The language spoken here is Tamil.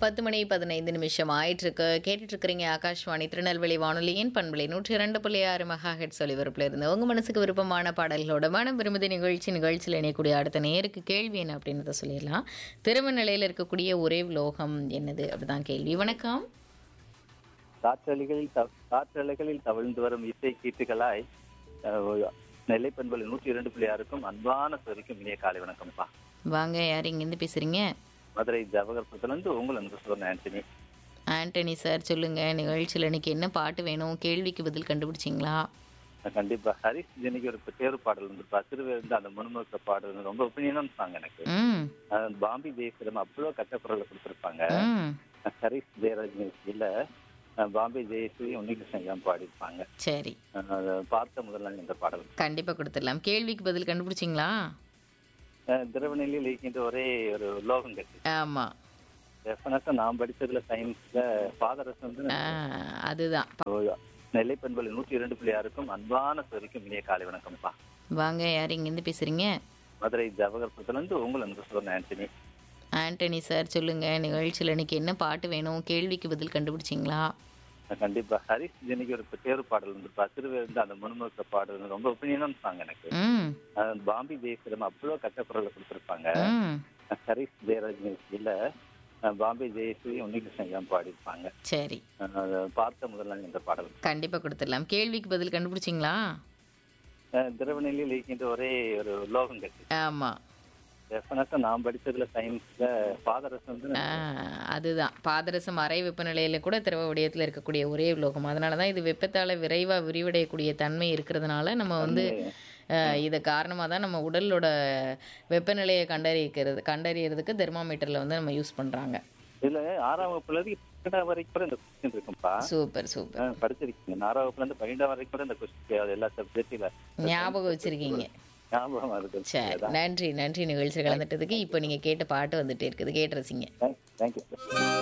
பத்து மணி பதினைந்து நிமிஷம் ஆயிட்டு இருக்கு கேட்டுட்டு இருக்கிறீங்க ஆகாஷ்வாணி திருநெல்வேலி வானொலியின் பண்பலை நூற்றி இரண்டு புள்ளி ஆறு மெகா ஹெட் ஒலிபரப்புல இருந்து உங்க மனசுக்கு விருப்பமான பாடல்களோட மனம் விரும்புதி நிகழ்ச்சி நிகழ்ச்சியில் இணையக்கூடிய அடுத்த நேருக்கு கேள்வி என்ன அப்படின்றத சொல்லிடலாம் திரும்ப நிலையில் இருக்கக்கூடிய ஒரே லோகம் என்னது அப்படிதான் கேள்வி வணக்கம் காற்றலைகளில் தவ- காற்றலைகளில் தவழ்ந்து வரும் இசை கீட்டுகளாய் அஹ், நெல்லை பண்பலை நூற்றி இரண்டு புள்ளி ஆறுக்கும் அன்பான சொரிக்கும் இனிய காலை வணக்கம்ப்பா வாங்க யார் இங்கேருந்து பேசுறீங்க மதுரை ஜவகர்புரத்துலேருந்து உங்கள் அன்பு சுவர்ண ஆண்டனி ஆண்டனி சார் சொல்லுங்க நிகழ்ச்சியில் இன்னைக்கு என்ன பாட்டு வேணும் கேள்விக்கு பதில் கண்டுபிடிச்சிங்களா நான் கண்டிப்பா ஹரிஷ் ஜெனிக்கு ஒரு தேர்வு பாடல் இருந்துப்பா சிறுவிருந்து அந்த முணுமுழுக்க பாடல் வந்து ரொம்ப ஒப்பீனியனும் சாங் எனக்கு ம் அஹ், பாம்பி ஜெயசிரம் அவ்வளோ கட்டக்குரலை கொடுத்துருப்பாங்க ம் ஹரிஷ் ஜெயராஜ் மியூசிக்கில் பாம்பே ஜெயஸ்ரீ உன்னிகிருஷ்ணன் தான் பாடியிருப்பாங்க சரி அஹ், அதை பார்த்த முதல் நாள் இந்த பாடல் கண்டிப்பாக கொடுத்துடலாம் கேள்விக்கு பதில் கண்டுபிடிச்சிங்களா அஹ், திரவநிலையில் இருக்கின்ற ஒரே ஒரு லோகம் கட்டி ஆமாம் டெஃபினட்டா நான் படிச்சதுல சயின்ஸ்ல பாதரசம் வந்து அதுதான் நெல்லை பண்பலை நூற்றி இரண்டு புள்ளி ஆறுக்கும் அன்பான சொரிக்கும் இனிய காலை வணக்கம்ப்பா வாங்க யார் இங்கேருந்து பேசுகிறீங்க மதுரை ஜவகர்புரத்துல இருந்து உங்கள் அன்பு சுவர்ண ஆண்டனி ஆண்டனி சார் சொல்லுங்க நிகழ்ச்சியில் இன்னைக்கு என்ன பாட்டு வேணும் கேள்விக்கு பதில் கண்டுபிடிச்சிங்களா நான் கண்டிப்பா ஹரிஷ் ஜெனிக்கு ஒரு தேர்வு பாடல் இருந்துப்பா சிறுவிருந்து அந்த முணுமுழுக்க பாடல் வந்து ரொம்ப ஒப்பீனியனும் சாங் எனக்கு ம் அஹ், பாம்பி ஜெயசிரம் அவ்வளோ கட்டக்குரலை கொடுத்துருப்பாங்க ம் ஹரிஷ் ஜெயராஜ் மியூசிக்கில் பாம்பே ஜெயஸ்ரீ உன்னிகிருஷ்ணன் தான் பாடியிருப்பாங்க சரி அஹ், அதை பார்த்த முதல் நாள் இந்த பாடல் கண்டிப்பாக கொடுத்துடலாம் கேள்விக்கு பதில் கண்டுபிடிச்சிங்களா அஹ், திரவநிலையில் இருக்கின்ற ஒரே ஒரு லோகம் கட்டி ஆமாம் டெஃபினட்டா நான் படிச்சதுல சயின்ஸ்ல பாதரசம் வந்து அதுதான் பாதரசம் அறை வெப்பநிலையில கூட திரவ வடிவத்தில் இருக்கக்கூடிய ஒரே உலோகம் அதனால தான் இது வெப்பத்தால் விரைவாக விரிவடையக்கூடிய தன்மை இருக்கிறதுனால நம்ம வந்து அஹ், இதை காரணமாக தான் நம்ம உடலோட வெப்பநிலையை கண்டறிக்கிறது கண்டறியறதுக்கு தெர்மாமீட்டரில் வந்து நம்ம யூஸ் பண்ணுறாங்க இதுல ஆறாம் வகுப்புல இருந்து பன்னெண்டாம் வரைக்கும் கூட இந்த கொஸ்டின் இருக்கும்பா சூப்பர் சூப்பர் அஹ் படிச்சிருக்கீங்க நான் ஆறாம் வகுப்புல இருந்து பன்னெண்டாம் வரைக்கும் கூட இந்த கொஸ்டின் எல்லா சப்ஜெக்ட்ல ஞாபகம் வச்சிருக்கீங்க ஞாபகம் இருக்கு சரி நன்றி நன்றி நிகழ்ச்சி கலந்துட்டதுக்கு இப்போ நீங்கள் கேட்ட பாட்டு வந்துட்டே இருக்குது கேட்டு ரசிங்க தேங்க்யூ